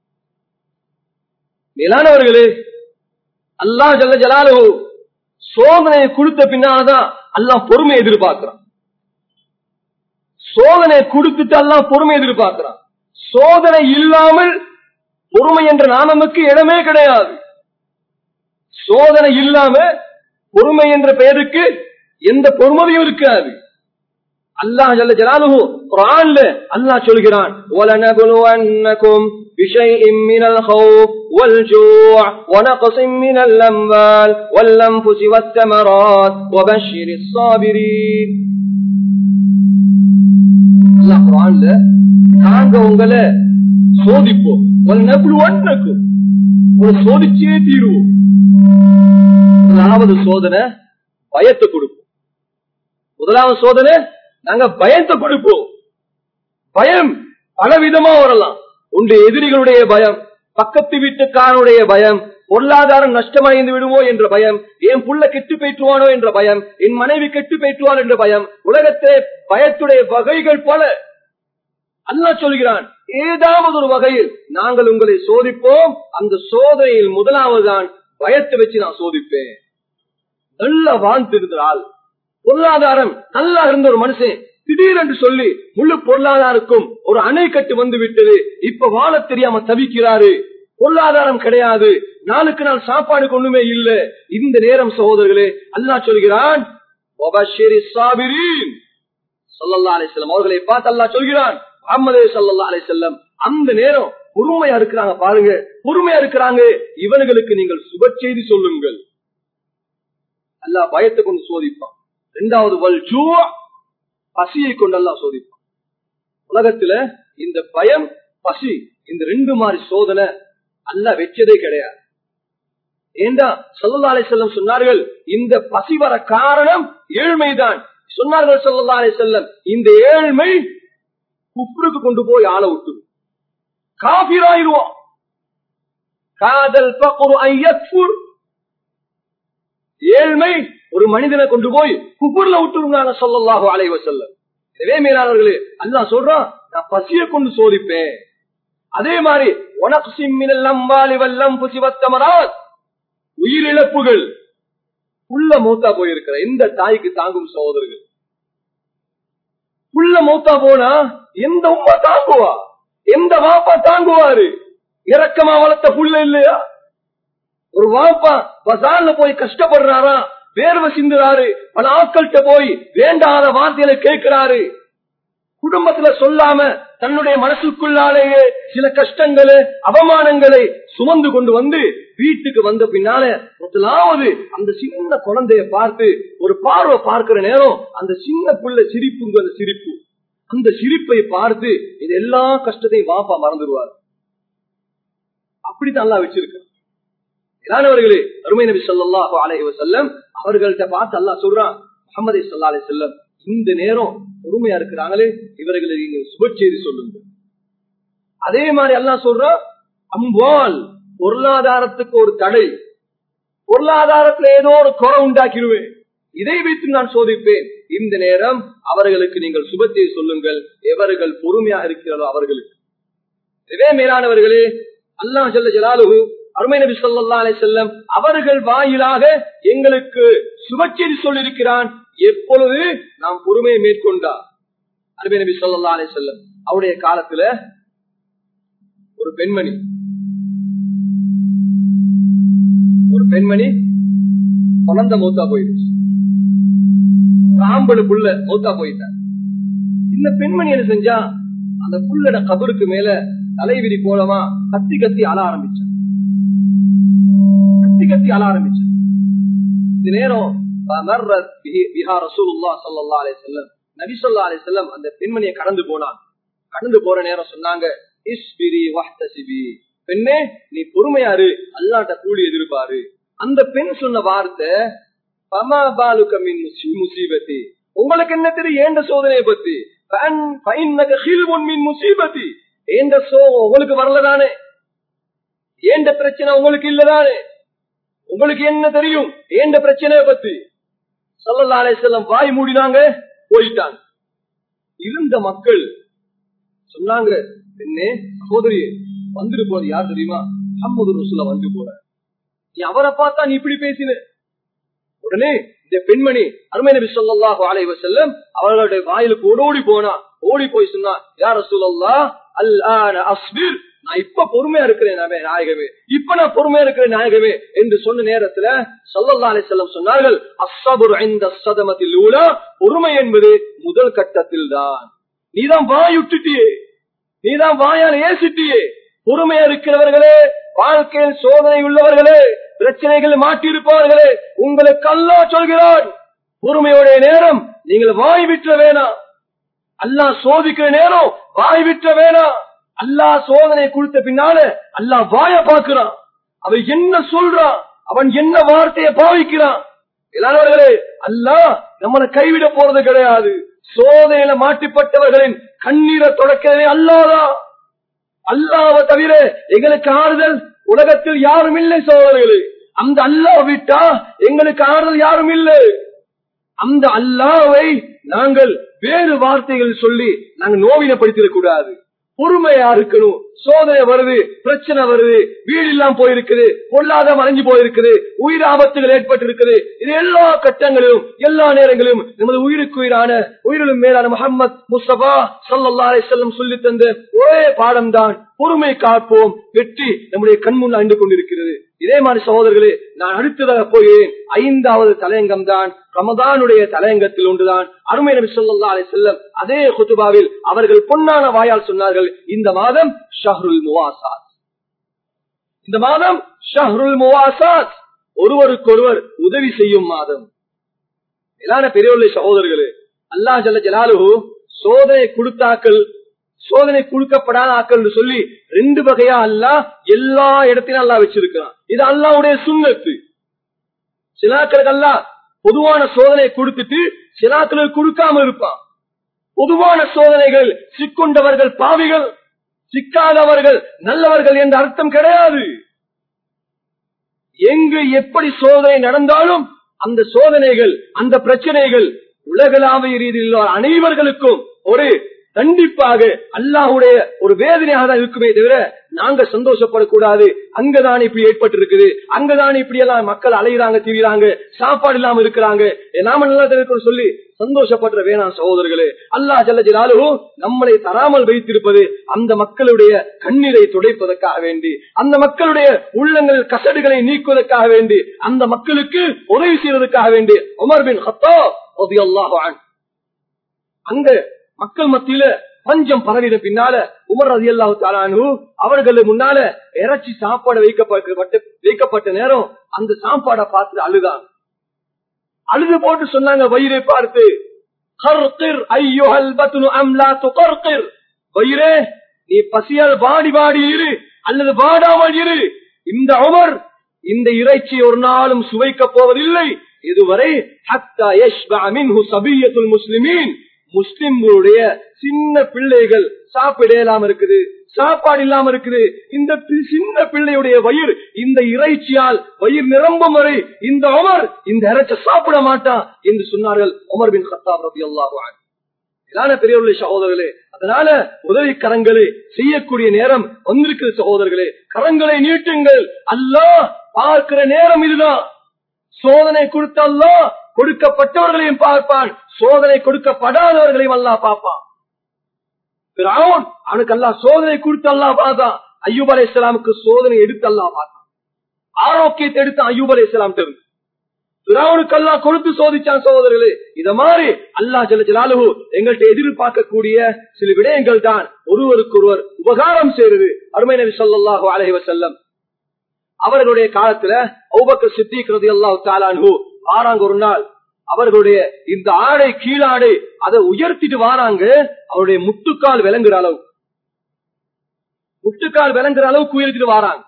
மேலானவர்களே அல்லாஹ் ஜல்ல ஜலாலு சோதனையை கொடுத்த பின்னால்தான் அல்லாஹ் பொறுமை எதிர்பார்க்கிறான் சோதனையை கொடுத்துட்டு அல்லாஹ் பொறுமை எதிர்பார்க்கிறான் சோதனை இல்லாமல் பொறுமை என்ற நாமமுக்கு இடமே கிடையாது சோதனை இல்லாம பொறுமை என்ற பெயருக்கு எந்த பொறுமதியும் இருக்காது அல்லாஹ் ஜல்ல ஜலாலுஹு குர்ஆன்ல அல்லாஹ் சொல்கிறான் وَلَنَبْلُوَنَّكُمْ بِشَيْءٍ مِّنَ الْخَوْفِ وَالْجُوعِ وَنَقْصٍ مِّنَ الْأَمْوَالِ وَالْأَنفُسِ وَالثَّمَرَاتِ وَبَشِّرِ الصَّابِرِينَ அல்லாஹ் குர்ஆன்ல நாங்க உங்களை சோதிப்போம் وَلَنَبْلُوَنَّكُمْ உங்களை சோதிச்சே தீருவோம் முதலாவது சோதனை பயத்தை கொடுப்போம் முதலாவது சோதனை நாங்க பயத்தை கொடுப்போம் பயம் பலவிதமா வரலாம் ஒன்று எதிரிகளுடைய பயம் பக்கத்து வீட்டுக்காரனுடைய பயம் பொருளாதாரம் நஷ்டமடைந்து விடுமோ என்ற பயம் என் புள்ள கெட்டு போயிட்டுவானோ என்ற பயம் என் மனைவி கெட்டு போயிட்டுவான் என்ற பயம் உலகத்திலே பயத்துடைய வகைகள் பல அல்லாஹ் சொல்கிறான் ஏதாவது ஒரு வகையில் நாங்கள் உங்களை சோதிப்போம் அந்த சோதனையில் முதலாவது தான் பயத்தை வச்சு நான் சோதிப்பேன் நல்ல வாழ்ந்திருந்தால் பொருளாதாரம் நல்லா இருந்த ஒரு மனுஷன் திடீரென்று சொல்லி முழு பொருளாதாரக்கும் ஒரு அணை கட்டு வந்து விட்டது இப்ப வாழ தெரியாம தவிக்கிறாரு பொருளாதாரம் கிடையாது நாளுக்கு நாள் சாப்பாடு கொண்டுமே இல்ல இந்த நேரம் சகோதரர்களே அல்லாஹ் சொல்கிறான் "வபஷ்ஷிரி ஸாபிரீன்." ஸல்லல்லாஹு அலைஹி வஸல்லம் அவர்களை பார்த்து அல்லாஹ் சொல்கிறான் முஹம்மதே ஸல்லல்லாஹு அலைஹி வஸல்லம் அந்த நேரம் பொறுமையா இருக்கிறாங்க பாருங்க பொறுமையா இருக்கிறாங்க இவர்களுக்கு நீங்கள் சுப செய்தி சொல்லுங்கள் அல்லாஹ் பயத்தை கொண்டு சோதிப்பான் இரண்டாவது வல் ஜூ பசியை கொண்டு அல்லாஹ் சோதிப்பான் உலகத்துல இந்த பயம் பசி இந்த ரெண்டு மாதிரி சோதனை அல்லாஹ் வெச்சதே கிடையாது ஏண்டா சல்லா அலை செல்லம் சொன்னார்கள் இந்த பசி வர காரணம் ஏழ்மைதான் சொன்னார்கள் சல்லா அலை செல்லம் இந்த ஏழ்மை குப்ருக்கு கொண்டு போய் ஆள விட்டு காபிராயிருவோம் காதல் பக்குரு ஐயத்புர் ஏழ்மை ஒரு மனிதனை கொண்டு போய் குபுர்ல விட்டுருந்தாங்க சொல்லலாக அலைவ செல்ல எனவே மேலாளர்களே அல்லாஹ் சொல்றான் நான் பசியை கொண்டு சோதிப்பேன் அதே மாதிரி உனக்கு சிம்மினல் நம்பாலி வல்லம் புசிவத்தமராத் உயிரிழப்புகள் புள்ள மூத்தா போயிருக்கிற எந்த தாய்க்கு தாங்கும் சகோதரர்கள் புள்ள மூத்தா போனா எந்த உமா தாங்குவா எந்த வாப்பா தாங்குவாரு இறக்கமா வளர்த்த புள்ள இல்லையா ஒரு வாப்பா பசார்ல போய் கஷ்டப்படுறாரா வேர்வை சிந்துறாரு பல ஆட்கள்கிட்ட போய் வேண்டாத வார்த்தைகளை கேட்கிறாரு குடும்பத்துல சொல்லாம தன்னுடைய மனசுக்குள்ளாலேயே சில கஷ்டங்களை அவமானங்களை சுமந்து கொண்டு வந்து வீட்டுக்கு வந்த பின்னால முதலாவது அந்த சின்ன குழந்தைய பார்த்து ஒரு பார்வை பார்க்கிற நேரம் அந்த சின்ன புள்ள சிரிப்புங்க அந்த சிரிப்பு அந்த சிரிப்பை பார்த்து இது எல்லா கஷ்டத்தையும் வாப்பா மறந்துடுவார் அப்படித்தான் எல்லாம் வச்சிருக்க இதானவர்களே அருமை நபி சொல்லாஹு அலைஹி வசல்லம் அவர்கள்ட்ட பார்த்து அல்லாஹ் சொல்றான் முகமது சல்லா அலி செல்லம் இந்த நேரம் பொறுமையா இருக்கிறாங்களே இவர்களை நீங்க சுப செய்தி சொல்லுங்க அதே மாதிரி அல்லாஹ் சொல்றான் அம்பால் பொருளாதாரத்துக்கு ஒரு தடை பொருளாதாரத்துல ஏதோ ஒரு குறை உண்டாக்கிடுவேன் இதை வைத்து நான் சோதிப்பேன் இந்த நேரம் அவர்களுக்கு நீங்கள் சுபத்தை சொல்லுங்கள் எவர்கள் பொறுமையாக இருக்கிறாரோ அவர்களுக்கு இதே மேலானவர்களே அல்லாஹ் ஜல்ல ஜலாலுஹு அருமை நபி சொல்லா அலை செல்லம் அவர்கள் வாயிலாக எங்களுக்கு சுபச்செய்தி சொல்லியிருக்கிறான் எப்பொழுது நாம் பொறுமையை மேற்கொண்டா அருமை நபி சொல்லா அலை செல்லம் அவருடைய காலத்துல ஒரு பெண்மணி ஒரு பெண்மணி குழந்தை மூத்தா போயிடுச்சு ஆம்பளை புள்ள மூத்தா போயிட்டார் இந்த பெண்மணி என்ன செஞ்சா அந்த புள்ளட கபருக்கு மேல தலைவிரி போலமா கத்தி கத்தி அழ ஆரம்பிச்சான் கத்தி கத்தி அழ ஆரம்பிச்சான் இந்த நேரம் நபி சொல்லா அலி செல்லம் அந்த பெண்மணியை கடந்து போனான் கடந்து போற நேரம் சொன்னாங்க பெண்ணே நீ பொறுமையாரு அல்லாட்ட கூலி எதிர்பாரு அந்த பெண் சொன்ன வார்த்தை முசீபத்தி உங்களுக்கு என்ன தெரியும் ஏண்ட சோதனையை பத்தி முசீபத்தி ஏண்ட சோ உங்களுக்கு வரலதானே ஏண்ட பிரச்சனை உங்களுக்கு இல்லதானே உங்களுக்கு என்ன தெரியும் ஏண்ட பிரச்சனையை பத்தி சல்லல்லாலே செல்லம் வாய் மூடினாங்க போயிட்டாங்க இருந்த மக்கள் சொன்னாங்க என்ன சகோதரியே வந்துட்டு போறது யார் தெரியுமா அஹமது ரசூல வந்து போற நீ அவரை பார்த்தா நீ இப்படி பேசின உடனே இந்த பெண்மணி அருமை நபி சொல்லாஹு அலைவ செல்லம் அவர்களுடைய வாயிலுக்கு ஓடோடி போனா ஓடி போய் சொன்னா யார் ரசூலல்லா அல் அஸ்பீர் நான் இப்ப பொறுமையா இருக்கிறேன் நாயகமே இப்ப நான் பொறுமையா இருக்கிறேன் நாயகமே என்று சொன்ன நேரத்துல சல்லல்லா அலி செல்லம் சொன்னார்கள் அஸ்ஸபுர் ஐந்த சதமத்தில் பொறுமை என்பது முதல் கட்டத்தில் தான் நீதான் வாய் விட்டுட்டியே நீதான் வாயால் ஏசிட்டியே பொறுமையா இருக்கிறவர்களே வாழ்க்கையில் சோதனை உள்ளவர்களே பிரச்சனைகள் மாட்டியிருப்பவர்களே உங்களுக்கு அல்லா சொல்கிறான் பொறுமையுடைய நேரம் நீங்கள் வாய் விற்ற வேணாம் அல்லா சோதிக்கிற நேரம் வாய் விற்ற வேணாம் அல்லா சோதனை கொடுத்த பின்னால அல்லா வாய பாக்குறான் அவன் என்ன சொல்றான் அவன் என்ன வார்த்தையை பாவிக்கிறான் எல்லாரவர்களே அல்லா நம்மளை கைவிட போறது கிடையாது சோதனையில மாட்டிப்பட்டவர்களின் கண்ணீரை தொடக்கிறதே அல்லாதான் அல்லாவை தவிர எங்களுக்கு ஆறுதல் உலகத்தில் யாரும் இல்லை சோதனைகளே அந்த அல்லாஹ் விட்டா எங்களுக்கு ஆறுதல் யாரும் இல்லை அந்த அல்லாவை நாங்கள் வேறு வார்த்தைகள் சொல்லி நாங்கள் நோவினப்படுத்திடக் கூடாது பொறுமையா இருக்கணும் சோதனை வருது பிரச்சனை வருது வீடு இல்லாம போயிருக்குது பொருளாதாரம் அடைஞ்சு போயிருக்குது உயிர் ஆபத்துகள் ஏற்பட்டு இருக்குது இது எல்லா கட்டங்களிலும் எல்லா நேரங்களிலும் நமது உயிருக்கு உயிரான உயிரிலும் மேலான முகமது முஸ்தபா சல்லா செல்லம் சொல்லி தந்த ஒரே பாடம் தான் பொறுமை காப்போம் வெற்றி நம்முடைய கண்முன் அண்டு கொண்டிருக்கிறது இதே மாதிரி சகோதரர்களே நான் அடுத்ததாக போய் ஐந்தாவது தலையங்கம் தான் ரமதானுடைய தலையங்கத்தில் ஒன்றுதான் அருமை நபி சொல்லா அலை செல்லம் அதே குத்துபாவில் அவர்கள் பொன்னான வாயால் சொன்னார்கள் இந்த மாதம் ஷஹ்ருல் முவாசாத் இந்த மாதம் ஷஹ்ருல் முவாசாத் ஒருவருக்கொருவர் உதவி செய்யும் மாதம் மேலான பெரியவர்களே சகோதரர்களே அல்லா ஜல்ல ஜலாலு சோதனை கொடுத்தாக்கள் சோதனை கொடுக்கப்படாத ஆக்கள் சொல்லி ரெண்டு வகையா அல்ல எல்லா இடத்திலும் அல்லா வச்சிருக்கிறான் இது அல்லாவுடைய சுண்ணத்து சிலாக்களுக்கு அல்ல பொதுவான சோதனை கொடுத்துட்டு சிலாக்களுக்கு கொடுக்காம இருப்பான் பொதுவான சோதனைகள் சிக்கொண்டவர்கள் பாவிகள் சிக்காதவர்கள் நல்லவர்கள் என்ற அர்த்தம் கிடையாது எங்கு எப்படி சோதனை நடந்தாலும் அந்த சோதனைகள் அந்த பிரச்சனைகள் உலகளாவிய ரீதியில் அனைவர்களுக்கும் ஒரு கண்டிப்பாக அல்லாஹுடைய ஒரு வேதனையாக தான் இருக்குமே தவிர நாங்க சந்தோஷப்படக்கூடாது அங்கதான் இப்படி ஏற்பட்டு இருக்குது அங்கதான் இப்படி எல்லாம் மக்கள் அலைகிறாங்க தீவிராங்க சாப்பாடு இல்லாம இருக்கிறாங்க நாம நல்லா இருக்கணும் சொல்லி சந்தோஷப்படுற வேணாம் சகோதரர்களே அல்லா ஜல்ல ஜலாலு நம்மளை தராமல் வைத்திருப்பது அந்த மக்களுடைய கண்ணீரை துடைப்பதற்காக வேண்டி அந்த மக்களுடைய உள்ளங்கள் கசடுகளை நீக்குவதற்காக வேண்டி அந்த மக்களுக்கு உதவி செய்வதற்காக வேண்டி உமர் பின் ஹத்தா அங்க மக்கள் மத்தியில பஞ்சம் பரவின பின்னால உமர் ரதி அல்லாஹு தாலானு அவர்கள் முன்னால இறைச்சி சாப்பாடு வைக்கப்பட்ட வைக்கப்பட்ட நேரம் அந்த சாப்பாடை பார்த்து அழுதான் அழுது போட்டு சொன்னாங்க வயிறை பார்த்து வயிறே நீ பசியால் வாடி வாடி இரு அல்லது வாடாமல் இரு இந்த உமர் இந்த இறைச்சி ஒரு நாளும் சுவைக்க போவதில்லை இதுவரை முஸ்லிமீன் முஸ்லிம்களுடைய சின்ன பிள்ளைகள் சாப்பிடலாம் இருக்குது சாப்பாடு இல்லாம இருக்குது இந்த பி- சின்ன பிள்ளையுடைய வயிறு இந்த இறைச்சியால் வயிறு நிரம்பும் வரை இந்த உமர் இந்த இறைச்ச சாப்பிட மாட்டான் என்று சொன்னார்கள் உமர் பின் கத்தாப் ரபி அல்லாஹ் பெரியவர்களே சகோதரர்களே அதனால உதவி கரங்களை செய்யக்கூடிய நேரம் வந்திருக்கிற சகோதரர்களே கரங்களை நீட்டுங்கள் அல்லாஹ் பார்க்கிற நேரம் இதுதான் சோதனை கொடுத்த அல்லாஹ் கொடுக்கப்பட்டவர்களையும் பார்ப்பான் சோதனை கொடுக்கப்படாதவர்களையும் அல்லாஹ் பார்ப்பான் பிராவுன் அவனுக்கு அல்லாஹ் சோதனை கொடுத்து அல்லாஹ் பார்த்தான் ஐயூப் அலை இஸ்லாமுக்கு சோதனை எடுத்து அல்லாஹ் பார்த்தான் ஆரோக்கியத்தை எடுத்து ஐயூப் அலை இஸ்லாம் இருந்து பிராவுனுக்கு அல்லாஹ் கொடுத்து சோதிச்சான் சகோதரர்களே இத மாதிரி அல்லாஹ் ஜல ஜலாலுஹு எங்கள்கிட்ட எதிர்பார்க்கக்கூடிய சில விடயங்கள் தான் ஒருவருக்கொருவர் உபகாரம் செய்வது அருமை நபி ஸல்லல்லாஹு அலைஹி வஸல்லம் அவர்களுடைய காலத்துல அபூபக்கர் சித்திக் ரலியல்லாஹு தஆலா அன்ஹு வாராங்க ஒரு நாள் அவர்களுடைய இந்த ஆடை கீழாடை அதை உயர்த்திட்டு வாராங்க அவருடைய முட்டுக்கால் விளங்குற அளவு முட்டுக்கால் விளங்குற அளவுக்கு உயர்த்திட்டு வாராங்க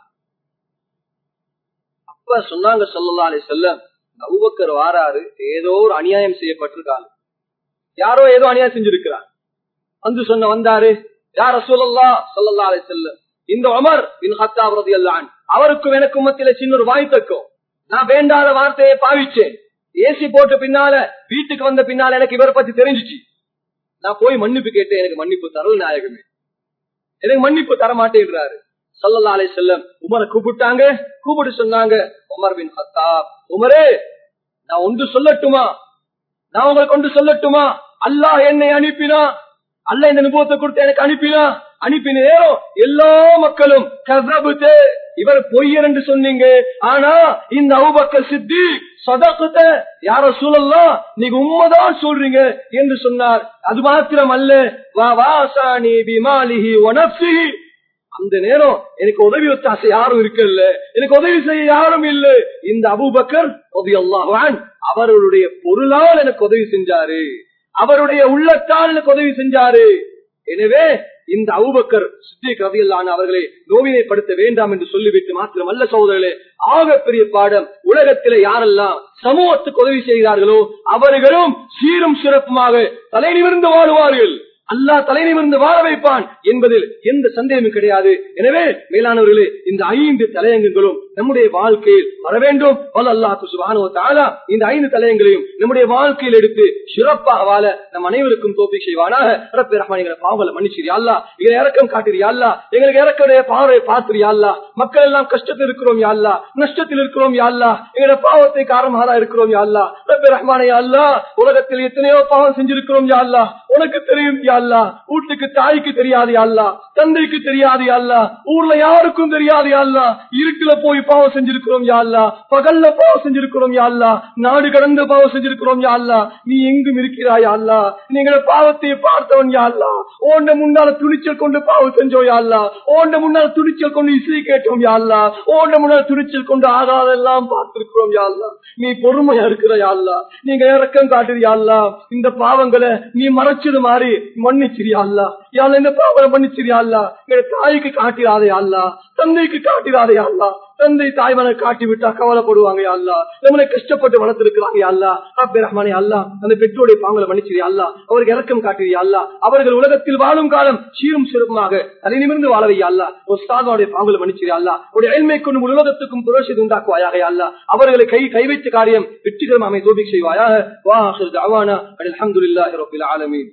அப்ப சொன்னாங்க சொல்லலாம் அலை செல்லம் அபூபக்கர் வாராரு ஏதோ ஒரு அநியாயம் செய்யப்பட்டிருக்காங்க யாரோ ஏதோ அநியாயம் செஞ்சிருக்கிறார் வந்து சொன்ன வந்தாரு யார சொல்லலாம் சொல்லலாம் அலை செல்லம் இந்த உமர் பின் ஹத்தாப் ரதியல்லான் அவருக்கும் எனக்கும் மத்தியில சின்ன ஒரு வாய் தக்கும் நான் வேண்டாத வார்த்தையை பாவிச்சேன் ஏசி போட்ட பின்னால வீட்டுக்கு வந்த பின்னால எனக்கு இவரை பத்தி தெரிஞ்சுச்சு நான் போய் மன்னிப்பு கேட்டேன் எனக்கு மன்னிப்பு தரல் நாயகமே எனக்கு மன்னிப்பு தர மாட்டேன்றாரு சல்லல்லா அலை செல்லம் உமரை கூப்பிட்டாங்க கூப்பிட்டு சொன்னாங்க உமர் பின் ஹத்தாப் உமரே நான் ஒன்று சொல்லட்டுமா நான் உங்களுக்கு ஒன்று சொல்லட்டுமா அல்லாஹ் என்னை அனுப்பினா அல்ல இந்த அனுபவத்தை கொடுத்து எனக்கு அனுப்பினா அனுப்பின நேரம் எல்லா மக்களும் கசபுத்தே இவர் பொய்யர் என்று சொன்னீங்க ஆனா இந்த அவுபக்கர் சித்தி சதகத்த யார சூழல்லாம் நீங்க உண்மைதான் சொல்றீங்க என்று சொன்னார் அது மாத்திரம் அல்ல வா வாசானி பிமாலிஹி ஒனப்சிஹி அந்த நேரம் எனக்கு உதவி ஒத்தாசை யாரும் இருக்கல்ல எனக்கு உதவி செய்ய யாரும் இல்ல இந்த அபூபக்கர் உதவி அல்லாஹான் அவர்களுடைய பொருளால் எனக்கு உதவி செஞ்சாரு அவருடைய உள்ளத்தால் எனக்கு உதவி செஞ்சாரு எனவே இந்த அவுபக்கர் சித்திக் ரதியல்லான அவர்களை நோவினைப்படுத்த வேண்டாம் என்று சொல்லிவிட்டு மாத்திரம் அல்ல சகோதரர்களே ஆக பெரிய பாடம் உலகத்திலே யாரெல்லாம் சமூகத்துக்கு உதவி செய்கிறார்களோ அவர்களும் சீரும் சிறப்புமாக தலை நிமிர்ந்து வாழுவார்கள் அல்லாஹ் தலை நிமிர்ந்து வாழ வைப்பான் என்பதில் எந்த சந்தேகமும் கிடையாது எனவே மேலானவர்களே இந்த ஐந்து தலையங்கங்களும் நம்முடைய வாழ்க்கையில் வர வேண்டும் வல்ல அல்லாஹ் சுபானுவ தாலா இந்த ஐந்து தலையங்களையும் நம்முடைய வாழ்க்கையில் எடுத்து சிறப்பாக வாழ நம் அனைவருக்கும் தோப்பி செய்வானாக ரப்பி ரஹ்மானிகளை பாவங்களை மன்னிச்சிரியா அல்லா எங்களை இறக்கம் காட்டுறியா அல்லா எங்களுக்கு இறக்கடைய பாவரை பார்த்துறியா அல்லா மக்கள் எல்லாம் கஷ்டத்தில் இருக்கிறோம் யா அல்லா நஷ்டத்தில் இருக்கிறோம் யா அல்லா எங்களுடைய பாவத்தை காரணமாக இருக்கிறோம் யா அல்லா ரப்பி ரஹ்மானே அல்லா உலகத்தில் எத்தனையோ பாவம் செஞ்சிருக்கிறோம் யா அல்லா உனக்கு தெரியும் யா அல்லா வீட்டுக்கு தாய்க்கு தெரியாது யா அல்லா தந்தைக்கு தெரியாது யா அல்லா ஊர்ல யாருக்கும் தெரியாது யா அல்லா இருட்டுல போய் பாவம் செஞ்சிருக்கிறோம் யா அல்லா பகல்ல பாவம் செஞ்சிருக்கிறோம் யா அல்லா நாடு கடந்து பாவம் செஞ்சிருக்கிறோம் யா அல்லா நீ எங்கும் இருக்கிறாய் யா அல்லா நீங்கள பாவத்தை பார்த்தவன் யா அல்லா ஓண்ட முன்னால துணிச்சல் கொண்டு பாவம் செஞ்சோம் யா அல்லா ஓண்ட முன்னால துணிச்சல் கொண்டு இசை கேட்டோம் யா அல்லா ஓண்ட முன்னால துணிச்சல் கொண்டு ஆகாதெல்லாம் பார்த்திருக்கிறோம் யா அல்லா நீ பொறுமையா இருக்கிற யா அல்லா நீங்க இறக்கம் காட்டுறியா அல்லா இந்த பாவங்களை நீ மறைச்சது மாதிரி மன்னிச்சிரியா அல்லா யாழ்லா இந்த பாவனை மன்னிச்சிரியா அல்லா எங்க தாய்க்கு காட்டிடாதே அல்லா தந்தைக்கு காட்டிடாதே அல்லா தந்தை தாய்மனை காட்டி விட்டா கவலைப்படுவாங்க யா அல்லா நம்மளை கஷ்டப்பட்டு வளர்த்திருக்கிறாங்க யா அல்லா ரப்பே ரஹ்மானே அல்லா அந்த பெற்றோருடைய பாவங்களை மன்னிச்சிரியா அல்லா அவருக்கு இறக்கம் காட்டுறியா அல்லா அவர்கள் உலகத்தில் வாழும் காலம் சீரும் சிறப்புமாக தலை நிமிர்ந்து வாழவையா அல்லா ஒரு சாதாவுடைய பாவங்களை மன்னிச்சிரியா அல்லா உடைய ஏழ்மை கொண்டு முழு உலகத்துக்கும் புரோஷத்தை உண்டாக்குவாயாக யா அல்லா அவர்களை கை கை வைத்த காரியம் வெற்றிகரமாக அமை தோல்வி செய்வாயாக வா ஆஹிர் தஅவானா அல்ஹம்துலில்லாஹி ரப்பில் ஆலமீன்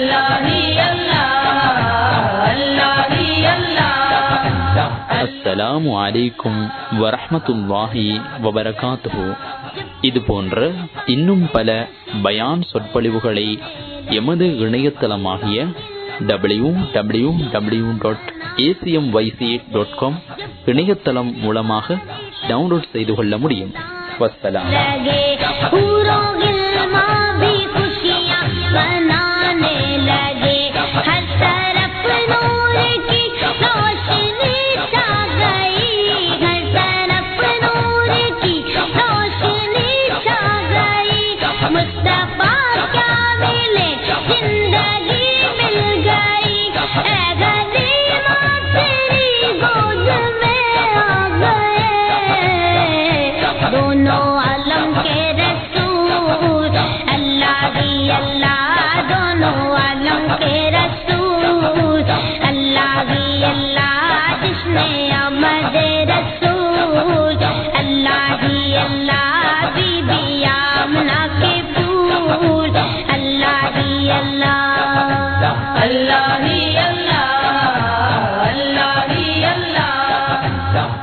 அஸ்ஸலாமு அலைக்கும் வரஹ்மத்துல்லாஹி வபரகாத்துஹு இது போன்ற இன்னும் பல பயான் சொற்பொழிவுகளை எமது இணையதளமாகிய W W W dot ACM YC dot com இணையதளம் மூலமாக டவுன்லோட் செய்து கொள்ள முடியும் வஸ்ஸலாம் लगे पूरों गिलमा भी खुशियाँ मनाने लगे हर तरफ नूर की रोशनी छा गई हर तरफ नूर की रोशनी छा गई मुस्तफा क्या मिले जिंदगी मिल गई ऐ गरीबा तेरी गोद में आ गए दोनों आलम के रसूल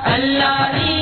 अल्लाह ही